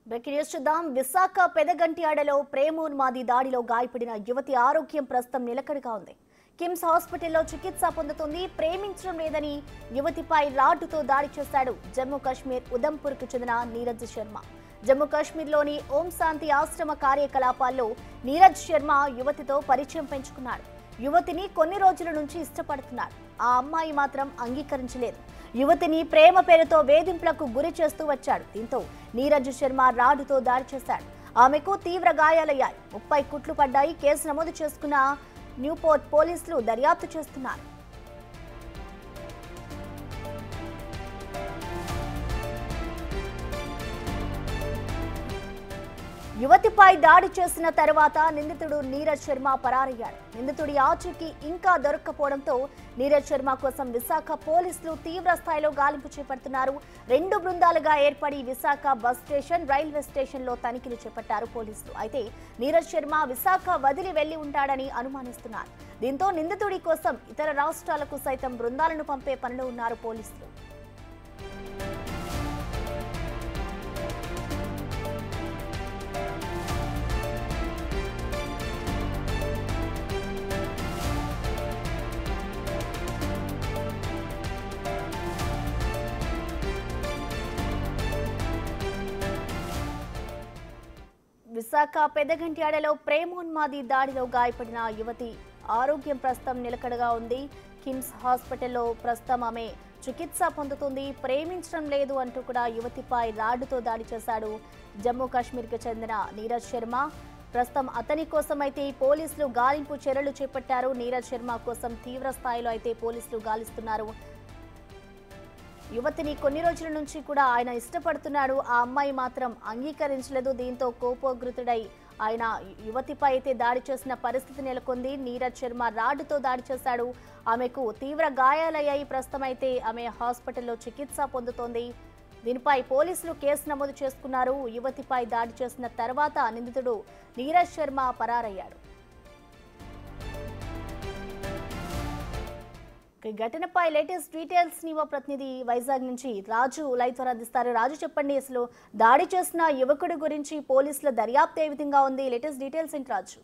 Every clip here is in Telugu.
బ్రేకింగ్ న్యూస్ చూద్దాం విశాఖ పెదగంటియాడలో ప్రేమోన్మాది దాడిలో గాయపడిన యువతి ఆరోగ్యం ప్రస్తుతం నిలకడగా ఉంది కిమ్స్ హాస్పిటల్లో చికిత్స పొందుతుంది ప్రేమించడం లేదని యువతిపై రాడ్డుతో దాడి చేశాడు జమ్మూ కాశ్మీర్ ఉదంపూర్కు చెందిన నీరజ్ శర్మ జమ్మూ కాశ్మీర్లోని ఓం శాంతి ఆశ్రమ కార్యకలాపాల్లో నీరజ్ శర్మ యువతితో పరిచయం పెంచుకున్నాడు యువతిని కొన్ని రోజుల నుంచి ఇష్టపడుతున్నాడు ఆ అమ్మాయి మాత్రం అంగీకరించలేదు యువతిని ప్రేమ పేరుతో వేధింపులకు గురి చేస్తూ వచ్చాడు దీంతో నీరజ్ శర్మ రాడుతో దాడి చేశాడు ఆమెకు తీవ్ర గాయాలయ్యాయి ముప్పై కుట్లు పడ్డాయి కేసు నమోదు చేసుకున్న న్యూపోర్ట్ పోలీసులు దర్యాప్తు చేస్తున్నారు యువతిపై దాడి చేసిన తర్వాత నిందితుడు నీరజ్ శర్మ పరారయ్యాడు నిందితుడి ఆచూకీ ఇంకా దొరక్కపోవడంతో నీరజ్ శర్మ కోసం విశాఖ పోలీసులు తీవ్ర స్థాయిలో గాలింపు చేపడుతున్నారు రెండు బృందాలుగా ఏర్పడి Visakha bus station railway station లో తనిఖీలు చేపట్టారు పోలీసులు అయితే నీరజ్ శర్మ విశాఖ వదిలి వెళ్లి ఉంటాడని అనుమానిస్తున్నారు దీంతో నిందితుడి కోసం ఇతర రాష్ట్రాలకు సైతం బృందాలను పంపే పనిలో ఉన్నారు పోలీసులు విశాఖ పెద్దగంట్యాడలో ప్రేమోన్మాది దాడిలో గాయపడిన యువతి ఆరోగ్యం ప్రస్తుతం నిలకడగా ఉంది కిమ్స్ హాస్పిటల్లో ప్రస్తుతం ఆమె చికిత్స పొందుతుంది ప్రేమించడం లేదు అంటూ కూడా యువతిపై రాడ్డుతో దాడి చేశాడు జమ్మూ కాశ్మీర్కి చెందిన నీరజ్ శర్మ ప్రస్తుతం అతని కోసం అయితే పోలీసులు గాలింపు చర్యలు చేపట్టారు నీరజ్ శర్మ కోసం తీవ్ర స్థాయిలో అయితే పోలీసులు గాలిస్తున్నారు యువతిని కొన్ని రోజుల నుంచి కూడా ఆయన ఇష్టపడుతున్నాడు ఆ అమ్మాయి మాత్రం అంగీకరించలేదు దీంతో కోపోగ్రుతుడై ఆయన యువతిపై అయితే దాడి చేసిన పరిస్థితి నెలకొంది నీరజ్ శర్మ రాడ్డుతో దాడి చేశాడు ఆమెకు తీవ్ర గాయాలయ్యాయి ప్రస్తుతం అయితే ఆమె హాస్పిటల్లో చికిత్స పొందుతోంది దీనిపై పోలీసులు కేసు నమోదు చేసుకున్నారు యువతిపై దాడి చేసిన తర్వాత నిందితుడు నీరజ్ శర్మ పరారయ్యాడు ఈ ఘటనపై లేటెస్ట్ డీటెయిల్స్ ని మా ప్రతినిధి వైజాగ్ నుంచి రాజు లైవ్ ద్వారా అందిస్తారు రాజు చెప్పండి అసలు దాడి చేసిన యువకుడి గురించి పోలీసుల దర్యాప్తు ఏ విధంగా ఉంది లేటెస్ట్ డీటెయిల్స్ ఏంటి రాజు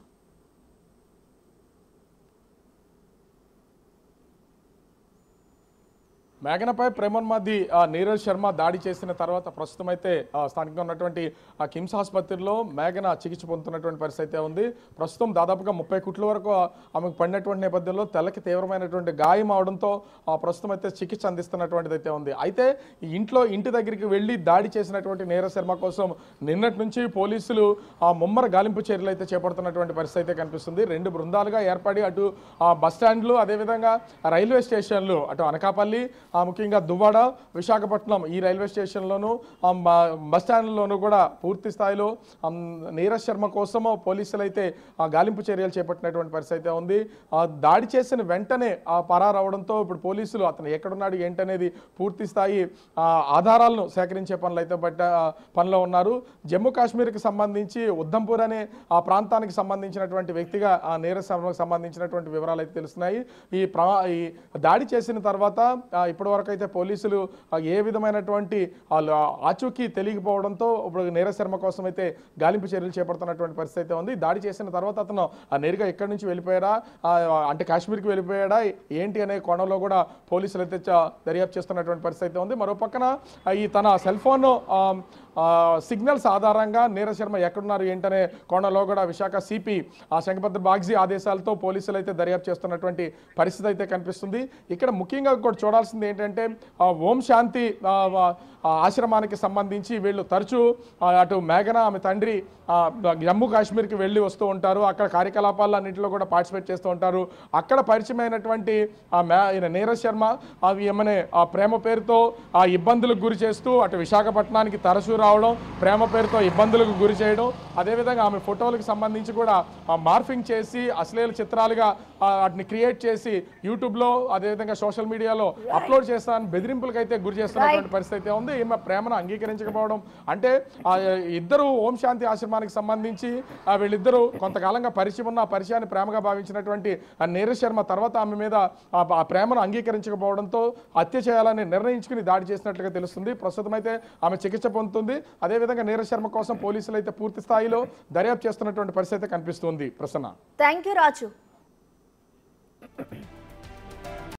మేఘనపై ప్రేమోన్మాది ఆ, నీరజ్ శర్మ దాడి చేసిన తర్వాత ప్రస్తుతం అయితే ఆ, స్థానికంగా ఉన్నటువంటి ఆ కిమ్స్ ఆసుపత్రిలో మేఘన చికిత్స పొందుతున్నటువంటి పరిస్థితి అయితే ఉంది ప్రస్తుతం దాదాపుగా ముప్పై కుట్ల వరకు ఆ, ఆమెకు పడినటువంటి నేపథ్యంలో తెల్లకి తీవ్రమైనటువంటి గాయం అవడంతో ఆ, ప్రస్తుతం అయితే చికిత్స అందిస్తున్నటువంటిది అయితే ఉంది అయితే ఈ ఇంట్లో ఇంటి దగ్గరికి వెళ్ళి దాడి చేసినటువంటి నీరజ్ శర్మ కోసం నిన్నటి నుంచి పోలీసులు ఆ ముమ్మర గాలింపు చర్యలు అయితే చేపడుతున్నటువంటి పరిస్థితి అయితే కనిపిస్తుంది రెండు బృందాలుగా ఏర్పడి అటు ఆ బస్ స్టాండ్లు అదేవిధంగా రైల్వే స్టేషన్లు అటు అనకాపల్లి ఆ ముఖ్యంగా దువ్వాడ విశాఖపట్నం ఈ రైల్వే స్టేషన్లోను ఆ బ- బస్ స్టాండ్లోనూ కూడా పూర్తి స్థాయిలో ఆమ్, నీరజ్ శర్మ కోసం పోలీసులు అయితే ఆ గాలింపు చర్యలు చేపట్టినటువంటి పరిస్థితి అయితే ఉంది ఆ దాడి చేసిన వెంటనే ఆ పరారవడంతో ఇప్పుడు పోలీసులు అతను ఎక్కడున్నాడు ఏంటనేది పూర్తి స్థాయి ఆ, ఆధారాలను సేకరించే పనులు అయితే బట్ట ఆ, పనిలో ఉన్నారు జమ్మూ కాశ్మీర్కి సంబంధించి ఉద్ధంపూర్ అనే ఆ ప్రాంతానికి సంబంధించినటువంటి వ్యక్తిగా ఆ నీరజ్ శర్మకు సంబంధించినటువంటి వివరాలు అయితే తెలుస్తున్నాయి ఈ ప్రా ఈ దాడి చేసిన తర్వాత ఆ, ఇప్పటి వరకు అయితే పోలీసులు ఆ, ఏ విధమైనటువంటి వాళ్ళు ఆచూకీ తెలియకపోవడంతో ఇప్పుడు నీరజ్ శర్మ కోసం అయితే గాలింపు చర్యలు చేపడుతున్నటువంటి పరిస్థితి అయితే ఉంది దాడి చేసిన తర్వాత అతను ఆ, నేరుగా ఎక్కడి నుంచి వెళ్ళిపోయారా ఆ, అంటే కాశ్మీర్కి వెళ్ళిపోయాడా ఏంటి అనే కోణంలో కూడా పోలీసులు అయితే చ- దర్యాప్తు చేస్తున్నటువంటి పరిస్థితి అయితే ఉంది మరో పక్కన ఆ, ఈ తన సెల్ ఫోన్ సిగ్నల్స్ ఆధారంగా నీరజ్ శర్మ ఎక్కడున్నారు ఏంటనే కోణంలో కూడా విశాఖ సిపి ఆ శంఖభద్ర బాగ్జీ ఆదేశాలతో పోలీసులు అయితే దర్యాప్తు చేస్తున్నటువంటి పరిస్థితి అయితే కనిపిస్తుంది ఇక్కడ ముఖ్యంగా కూడా చూడాల్సింది ఏంటంటే ఆ, ఓం శాంతి ఆ, ఆ, ఆశ్రమానికి సంబంధించి వీళ్ళు తరచూ ఆ, అటు మేఘన ఆమె తండ్రి ఆ, జమ్మూ కాశ్మీర్కి వెళ్ళి వస్తూ ఉంటారు అక్కడ కార్యకలాపాలు అన్నింటిలో కూడా పార్టిసిపేట్ చేస్తూ ఉంటారు అక్కడ పరిచయమైనటువంటి ఆ మే ఈయన నీరజ్ శర్మ అవి ఏమనే ఆ ప్రేమ పేరుతో ఆ ఇబ్బందులకు గురి చేస్తూ అటు విశాఖపట్నానికి తరచూ రావడం ప్రేమ పేరుతో ఇబ్బందులకు గురి చేయడం అదేవిధంగా ఆమె ఫోటోలకు సంబంధించి కూడా ఆ మార్ఫింగ్ చేసి అశ్లీల చిత్రాలుగా ఆ, వాటిని క్రియేట్ చేసి యూట్యూబ్లో అదేవిధంగా సోషల్ మీడియాలో అప్లోడ్ చేస్తానని బెదిరింపులకు అయితే గురి చేస్తున్నటువంటి పరిస్థితి అయితే ఉంది ఈమె ప్రేమను అంగీకరించకపోవడం అంటే ఆ, ఇద్దరు ఓం శాంతి ఆశ్రమానికి సంబంధించి ఆ, వీళ్ళిద్దరూ కొంతకాలంగా పరిచయం ఉన్న ఆ పరిచయాన్ని ప్రేమగా భావించినటువంటి ఆ నీరజ్ శర్మ తర్వాత ఆమె మీద ఆ ఆ ప్రేమను అంగీకరించకపోవడంతో హత్య చేయాలని నిర్ణయించుకుని దాడి చేసినట్లుగా తెలుస్తుంది ప్రస్తుతం అయితే ఆమె చికిత్స పొందుతుంది కనిపిస్తుంది అదేవిధంగా నీరజ్ శర్మ కోసం పోలీసులు అయితే పూర్తి స్థాయిలో దర్యాప్తు చేస్తున్నటువంటి పరిస్థితి అయితే కనిపిస్తుంది ప్రసన్న థ్యాంక్ యూ రాజు